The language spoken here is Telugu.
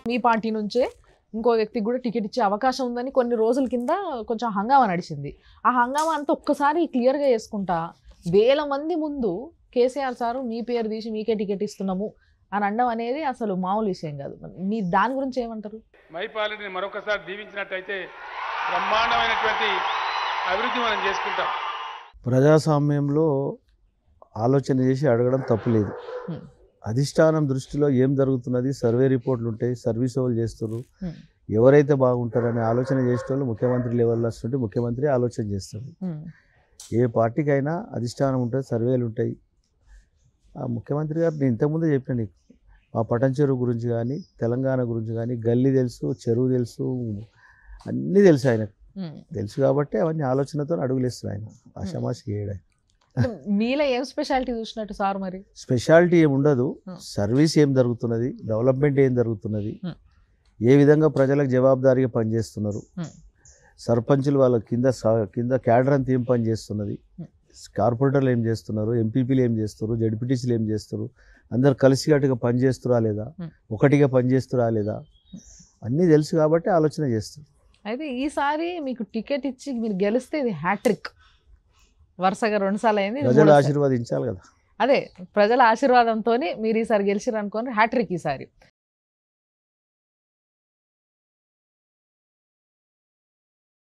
మీ పార్టీ నుంచే ఇంకో వ్యక్తికి కూడా టికెట్ ఇచ్చే అవకాశం ఉందని కొన్ని రోజుల కింద కొంచెం హంగామా నడిచింది ఆ హంగామా అంతా ఒక్కసారి క్లియర్గా చేసుకుంటా వేల మంది ముందు కేసీఆర్ సారు మీ పేరు తీసి మీకే టికెట్ ఇస్తున్నాము అని అనడం అనేది అసలు మామూలు విషయం కాదు మీ దాని గురించి ఏమంటారు మైపాలని మరొకసారి దీవించినట్టయితే బ్రహ్మాండమైనటువంటి అభివృద్ధి మనం చేసుకుంటాం ప్రజాస్వామ్యంలో ఆలోచన చేసి అడగడం తప్పులేదు Hmm. అధిష్టానం దృష్టిలో ఏం జరుగుతున్నది సర్వే రిపోర్ట్లు ఉంటాయి సర్వీస్ వాళ్ళు చేస్తారు Hmm. ఎవరైతే బాగుంటారనే ఆలోచన చేసే వాళ్ళు ముఖ్యమంత్రి లెవెల్లో వస్తుంటే ముఖ్యమంత్రి ఆలోచన చేస్తారు ఉమ్, ఏ పార్టీకైనా అధిష్టానం ఉంటుంది సర్వేలు ఉంటాయి ఆ ముఖ్యమంత్రి గారు నేను ఇంతకుముందే చెప్పాను నీకు మా పటన్ చెరువు గురించి కానీ తెలంగాణ గురించి కానీ గల్లీ తెలుసు చెరువు తెలుసు అన్నీ తెలుసు ఆయనకు ఉమ్. తెలుసు కాబట్టి అవన్నీ ఆలోచనతో అడుగులేస్తారు ఆయన ఆషామాషి చేయడం అంటే మీలో ఏం స్పెషాలిటీ చూసినట్టు సార్ మరి స్పెషాలిటీ ఏమి ఉండదు Hmm. సర్వీస్ ఏం జరుగుతున్నది డెవలప్మెంట్ ఏం జరుగుతున్నది Hmm. ఏ విధంగా ప్రజలకు జవాబుదారీగా పనిచేస్తున్నారు Hmm. సర్పంచులు వాళ్ళ కింద స- కింద క్యాడర్ అంతా ఏం పని చేస్తున్నది Hmm. కార్పొరేటర్లు ఏం చేస్తున్నారు ఎంపీపీలు ఏం చేస్తారు జడ్పీటీసీలు ఏం చేస్తారు అందరు కలిసికట్టుగా పని చేస్తురా లేదా Hmm. ఒకటిగా పని చేస్తురా లేదా అన్నీ తెలుసు కాబట్టి ఆలోచన చేస్తారు అయితే ఈసారి మీకు టికెట్ ఇచ్చి మీరు గెలిస్తే ఇది హ్యాట్రిక్ వరుసగా రెండుసార్లు అయింది ఇది ప్రజలు మూడోసారి. ఆశీర్వదించాలి కదా అదే ప్రజల ఆశీర్వాదంతో మీరు ఈసారి గెలిచిరు అనుకోని హ్యాట్రిక్ ఈసారి